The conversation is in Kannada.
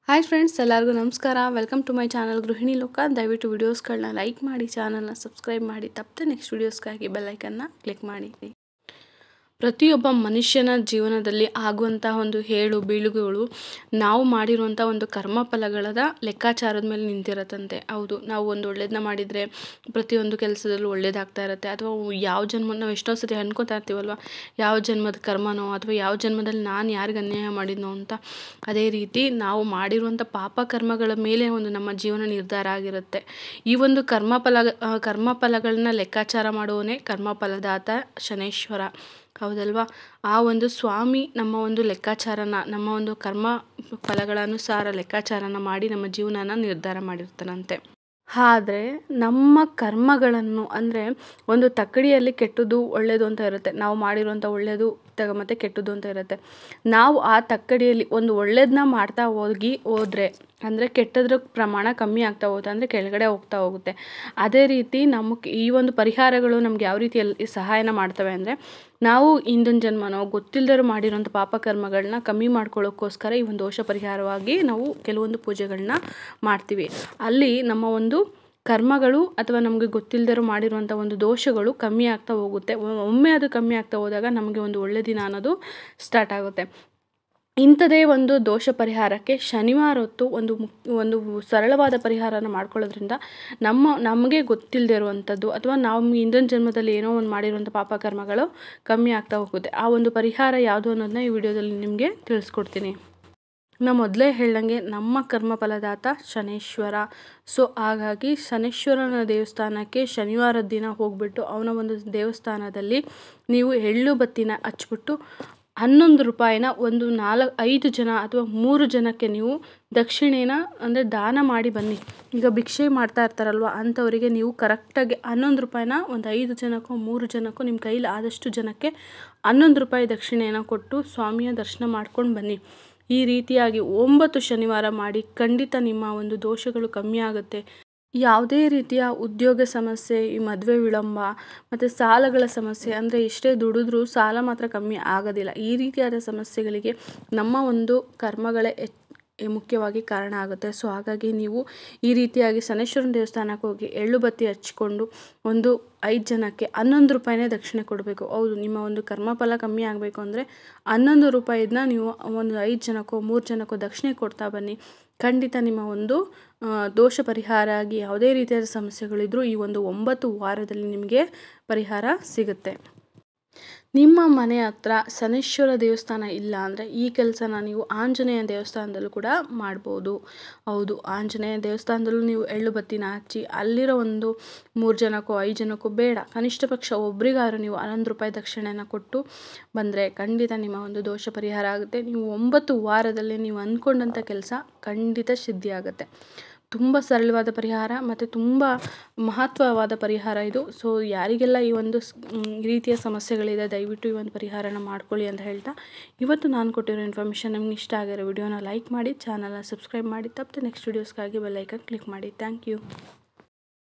ಹಾಯ್ ಫ್ರೆಂಡ್ಸ್ ಎಲ್ಲರಿಗೂ ನಮಸ್ಕಾರ ವೆಲ್ಕಮ್ ಟು ಮೈ ಚಾನಲ್ ಗೃಹಿಣಿ ಲೋಕ ದಯವಿಟ್ಟು ವಿಡಿಯೋಸ್ಗಳನ್ನ ಲೈಕ್ ಮಾಡಿ ಚಾನಲ್ನ ಸಬ್ಸ್ಕ್ರೈಬ್ ಮಾಡಿ ತಪ್ಪದೆ ನೆಕ್ಸ್ಟ್ ವೀಡಿಯೋಸ್ಗಾಗಿ ಬೆಲ್ಲೈಕನ್ನ ಕ್ಲಿಕ್ ಮಾಡಿ ಪ್ರತಿಯೊಬ್ಬ ಮನುಷ್ಯನ ಜೀವನದಲ್ಲಿ ಆಗುವಂತಹ ಒಂದು ಏಳು ಬೀಳುಗಳು ನಾವು ಮಾಡಿರುವಂಥ ಒಂದು ಕರ್ಮಫಲಗಳದ ಲೆಕ್ಕಾಚಾರದ ಮೇಲೆ ನಿಂತಿರತ್ತಂತೆ ಹೌದು ನಾವು ಒಂದು ಒಳ್ಳೇದನ್ನ ಮಾಡಿದರೆ ಪ್ರತಿಯೊಂದು ಕೆಲಸದಲ್ಲೂ ಒಳ್ಳೇದಾಗ್ತಾ ಇರುತ್ತೆ ಅಥವಾ ಯಾವ ಜನ್ಮ ನಾವು ಎಷ್ಟೋ ಸತಿ ಅನ್ಕೋತಾ ಇರ್ತೀವಲ್ವ ಯಾವ ಜನ್ಮದ ಕರ್ಮನೋ ಅಥವಾ ಯಾವ ಜನ್ಮದಲ್ಲಿ ನಾನು ಯಾರಿಗೆ ಅನ್ಯಾಯ ಮಾಡಿದ್ನೋ ಅಂತ ಅದೇ ರೀತಿ ನಾವು ಮಾಡಿರುವಂಥ ಪಾಪ ಕರ್ಮಗಳ ಮೇಲೆ ಒಂದು ನಮ್ಮ ಜೀವನ ನಿರ್ಧಾರ ಆಗಿರುತ್ತೆ ಈ ಒಂದು ಕರ್ಮಫಲ ಆ, ಕರ್ಮಫಲಗಳನ್ನ ಲೆಕ್ಕಾಚಾರ ಮಾಡುವವನೇ ಕರ್ಮಫಲದಾತ ಶನೇಶ್ವರ ಹೌದಲ್ವಾ ಆ ಒಂದು ಸ್ವಾಮಿ ನಮ್ಮ ಒಂದು ಲೆಕ್ಕಾಚಾರನ ನಮ್ಮ ಒಂದು ಕರ್ಮ ಫಲಗಳ ಅನುಸಾರ ಲೆಕ್ಕಾಚಾರನ ಮಾಡಿ ನಮ್ಮ ಜೀವನನ ನಿರ್ಧಾರ ಮಾಡಿರ್ತಾನಂತೆ ಆದರೆ ನಮ್ಮ ಕರ್ಮಗಳನ್ನು ಅಂದರೆ ಒಂದು ತಕ್ಕಡಿಯಲ್ಲಿ ಕೆಟ್ಟದ್ದು ಒಳ್ಳೆಯದು ಅಂತ ಇರುತ್ತೆ ನಾವು ಮಾಡಿರುವಂಥ ಒಳ್ಳೆಯದು ತಗ ಮತ್ತು ಕೆಟ್ಟದ್ದು ಅಂತ ಇರುತ್ತೆ ನಾವು ಆ ತಕ್ಕಡಿಯಲ್ಲಿ ಒಂದು ಒಳ್ಳೇದನ್ನ ಮಾಡ್ತಾ ಹೋಗಿ ಹೋದರೆ ಅಂದರೆ ಕೆಟ್ಟದ್ರ ಪ್ರಮಾಣ ಕಮ್ಮಿ ಆಗ್ತಾ ಹೋಗುತ್ತೆ ಅಂದರೆ ಕೆಳಗಡೆ ಹೋಗ್ತಾ ಹೋಗುತ್ತೆ ಅದೇ ರೀತಿ ನಮಗೆ ಈ ಒಂದು ಪರಿಹಾರಗಳು ನಮ್ಗೆ ಯಾವ ರೀತಿಯಲ್ಲಿ ಸಹಾಯನ ಮಾಡ್ತವೆ ಅಂದರೆ ನಾವು ಹಿಂದಿನ ಜನ್ಮನೋ ಗೊತ್ತಿಲ್ಲದರು ಮಾಡಿರೋಂಥ ಪಾಪಕರ್ಮಗಳನ್ನ ಕಮ್ಮಿ ಮಾಡ್ಕೊಳ್ಳೋಕ್ಕೋಸ್ಕರ ಈ ಒಂದು ದೋಷ ಪರಿಹಾರವಾಗಿ ನಾವು ಕೆಲವೊಂದು ಪೂಜೆಗಳನ್ನ ಮಾಡ್ತೀವಿ ಅಲ್ಲಿ ನಮ್ಮ ಒಂದು ಕರ್ಮಗಳು ಅಥವಾ ನಮಗೆ ಗೊತ್ತಿಲ್ಲದರು ಮಾಡಿರುವಂಥ ಒಂದು ದೋಷಗಳು ಕಮ್ಮಿ ಆಗ್ತಾ ಹೋಗುತ್ತೆ ಒ- ಒಮ್ಮೆ ಅದು ಕಮ್ಮಿ ಆಗ್ತಾ ಹೋದಾಗ ನಮಗೆ ಒಂದು ಒಳ್ಳೆ ದಿನ ಅನ್ನೋದು ಸ್ಟಾರ್ಟ್ ಆಗುತ್ತೆ ಇಂಥದೇ ಒಂದು ದೋಷ ಪರಿಹಾರಕ್ಕೆ ಶನಿವಾರ ಹೊತ್ತು ಒಂದು ಮುಕ್ ಒಂದು ಸರಳವಾದ ಪರಿಹಾರನ ಮಾಡ್ಕೊಳ್ಳೋದ್ರಿಂದ ನಮ್ಮ ನಮಗೆ ಗೊತ್ತಿಲ್ಲದೆ ಇರುವಂಥದ್ದು ಅಥವಾ ನಾವು ಹಿಂದಿನ ಜನ್ಮದಲ್ಲಿ ಏನೋ ಒಂದು ಮಾಡಿರುವಂಥ ಪಾಪಕರ್ಮಗಳು ಕಮ್ಮಿ ಆಗ್ತಾ ಹೋಗುತ್ತೆ ಆ ಒಂದು ಪರಿಹಾರ ಯಾವುದು ಅನ್ನೋದನ್ನ ಈ ವಿಡಿಯೋದಲ್ಲಿ ನಿಮಗೆ ತಿಳಿಸ್ಕೊಡ್ತೀನಿ ನಾ ಮೊದಲೇ ಹೇಳ್ದಂಗೆ ನಮ್ಮ ಕರ್ಮಫಲದಾತ ಶನೇಶ್ವರ ಸೊ ಹಾಗಾಗಿ ಶನೇಶ್ವರನ ದೇವಸ್ಥಾನಕ್ಕೆ ಶನಿವಾರದ ದಿನ ಹೋಗ್ಬಿಟ್ಟು ಅವನ ಒಂದು ದೇವಸ್ಥಾನದಲ್ಲಿ ನೀವು ಎಳ್ಳು ಬತ್ತಿನ ಹಚ್ಬಿಟ್ಟು ಹನ್ನೊಂದು ರೂಪಾಯಿನ ಒಂದು ನಾಲ್ಕು ಐದು ಜನ ಅಥವಾ ಮೂರು ಜನಕ್ಕೆ ನೀವು ದಕ್ಷಿಣೆನ ಅಂದರೆ ದಾನ ಮಾಡಿ ಬನ್ನಿ ಈಗ ಭಿಕ್ಷೆ ಮಾಡ್ತಾ ಇರ್ತಾರಲ್ವ ಅಂಥವರಿಗೆ ನೀವು ಕರೆಕ್ಟಾಗಿ ಹನ್ನೊಂದು ರೂಪಾಯಿನ ಒಂದು ಐದು ಜನಕ್ಕೋ ಮೂರು ಜನಕ್ಕೋ ನಿಮ್ಮ ಕೈಲಿ ಆದಷ್ಟು ಜನಕ್ಕೆ ಹನ್ನೊಂದು ರೂಪಾಯಿ ದಕ್ಷಿಣೆಯನ್ನು ಕೊಟ್ಟು ಸ್ವಾಮಿಯ ದರ್ಶನ ಮಾಡ್ಕೊಂಡು ಬನ್ನಿ ಈ ರೀತಿಯಾಗಿ ಒಂಬತ್ತು ಶನಿವಾರ ಮಾಡಿ ಖಂಡಿತ ನಿಮ್ಮ ಒಂದು ದೋಷಗಳು ಕಮ್ಮಿ ಆಗುತ್ತೆ ಯಾವುದೇ ರೀತಿಯ ಉದ್ಯೋಗ ಸಮಸ್ಯೆ ಈ ಮದುವೆ ವಿಳಂಬ ಮತ್ತು ಸಾಲಗಳ ಸಮಸ್ಯೆ ಅಂದರೆ ಎಷ್ಟೇ ದುಡಿದ್ರೂ ಸಾಲ ಮಾತ್ರ ಕಮ್ಮಿ ಆಗೋದಿಲ್ಲ ಈ ರೀತಿಯಾದ ಸಮಸ್ಯೆಗಳಿಗೆ ನಮ್ಮ ಒಂದು ಕರ್ಮಗಳೇ ಹೆಚ್ ಮುಖ್ಯವಾಗಿ ಕಾರಣ ಆಗುತ್ತೆ ಸೊ ಹಾಗಾಗಿ ನೀವು ಈ ರೀತಿಯಾಗಿ ಶನೇಶ್ವರನ ದೇವಸ್ಥಾನಕ್ಕೆ ಹೋಗಿ ಎಳ್ಳು ಬತ್ತಿ ಹಚ್ಕೊಂಡು ಒಂದು ಐದು ಜನಕ್ಕೆ ಹನ್ನೊಂದು ರೂಪಾಯಿನೇ ದಕ್ಷಿಣೆ ಕೊಡಬೇಕು ಹೌದು ನಿಮ್ಮ ಒಂದು ಕರ್ಮಫಲ ಕಮ್ಮಿ ಆಗಬೇಕು ಅಂದರೆ ಹನ್ನೊಂದು ರೂಪಾಯಿದನ್ನ ನೀವು ಒಂದು ಐದು ಜನಕ್ಕೋ ಮೂರು ಜನಕ್ಕೋ ದಕ್ಷಿಣೆ ಕೊಡ್ತಾ ಬನ್ನಿ ಖಂಡಿತ ನಿಮ್ಮ ಒಂದು ಆ, ದೋಷ ಪರಿಹಾರ ಆಗಿ ಯಾವುದೇ ರೀತಿಯಾದ ಸಮಸ್ಯೆಗಳಿದ್ರೂ ಈ ಒಂದು ಒಂಬತ್ತು ವಾರದಲ್ಲಿ ನಿಮಗೆ ಪರಿಹಾರ ಸಿಗುತ್ತೆ ನಿಮ್ಮ ಮನೆ ಹತ್ರ ಶನೇಶ್ವರ ದೇವಸ್ಥಾನ ಇಲ್ಲ ಅಂದರೆ ಈ ಕೆಲಸನ ನೀವು ಆಂಜನೇಯ ದೇವಸ್ಥಾನದಲ್ಲೂ ಕೂಡ ಮಾಡ್ಬೋದು ಹೌದು ಆಂಜನೇಯ ದೇವಸ್ಥಾನದಲ್ಲೂ ನೀವು ಎಳ್ಳು ಬತ್ತಿನ ಹಚ್ಚಿ ಅಲ್ಲಿರೋ ಒಂದು ಮೂರು ಜನಕ್ಕೋ ಐದು ಜನಕ್ಕೋ ಬೇಡ ಕನಿಷ್ಠ ಪಕ್ಷ ಒಬ್ರಿಗಾದ್ರೂ ನೀವು ಹನ್ನೊಂದು ರೂಪಾಯಿ ದಕ್ಷಿಣೆನ ಕೊಟ್ಟು ಬಂದರೆ ಖಂಡಿತ ನಿಮ್ಮ ಒಂದು ದೋಷ ಪರಿಹಾರ ಆಗುತ್ತೆ ನೀವು ಒಂಬತ್ತು ವಾರದಲ್ಲಿ ನೀವು ಅಂದ್ಕೊಂಡಂಥ ಕೆಲಸ ಖಂಡಿತ ಸಿದ್ಧಿ ಆಗುತ್ತೆ ತುಂಬ ಸರಳವಾದ ಪರಿಹಾರ ಮತ್ತು ತುಂಬ ಮಹತ್ವವಾದ ಪರಿಹಾರ ಇದು ಸೊ ಯಾರಿಗೆಲ್ಲ ಈ ಒಂದು ಸ್- ಮ್, ಈ ರೀತಿಯ ಸಮಸ್ಯೆಗಳಿದೆ ದಯವಿಟ್ಟು ಈ ಒಂದು ಪರಿಹಾರನ ಮಾಡ್ಕೊಳ್ಳಿ ಅಂತ ಹೇಳ್ತಾ ಇವತ್ತು ನಾನು ಕೊಟ್ಟಿರೋ ಇನ್ಫಾರ್ಮೇಷನ್ ನಿಮ್ಗೆ ಇಷ್ಟ ಆಗಿರೋ ವಿಡಿಯೋನ ಲೈಕ್ ಮಾಡಿ ಚಾನಲ್ನ ಸಬ್ಸ್ಕ್ರೈಬ್ ಮಾಡಿ ತಪ್ಪದೆ ನೆಕ್ಸ್ಟ್ ವೀಡಿಯೋಸ್ಗಾಗಿ ಬೆಲ್ಲೈಕನ್ ಕ್ಲಿಕ್ ಮಾಡಿ ಥ್ಯಾಂಕ್ ಯು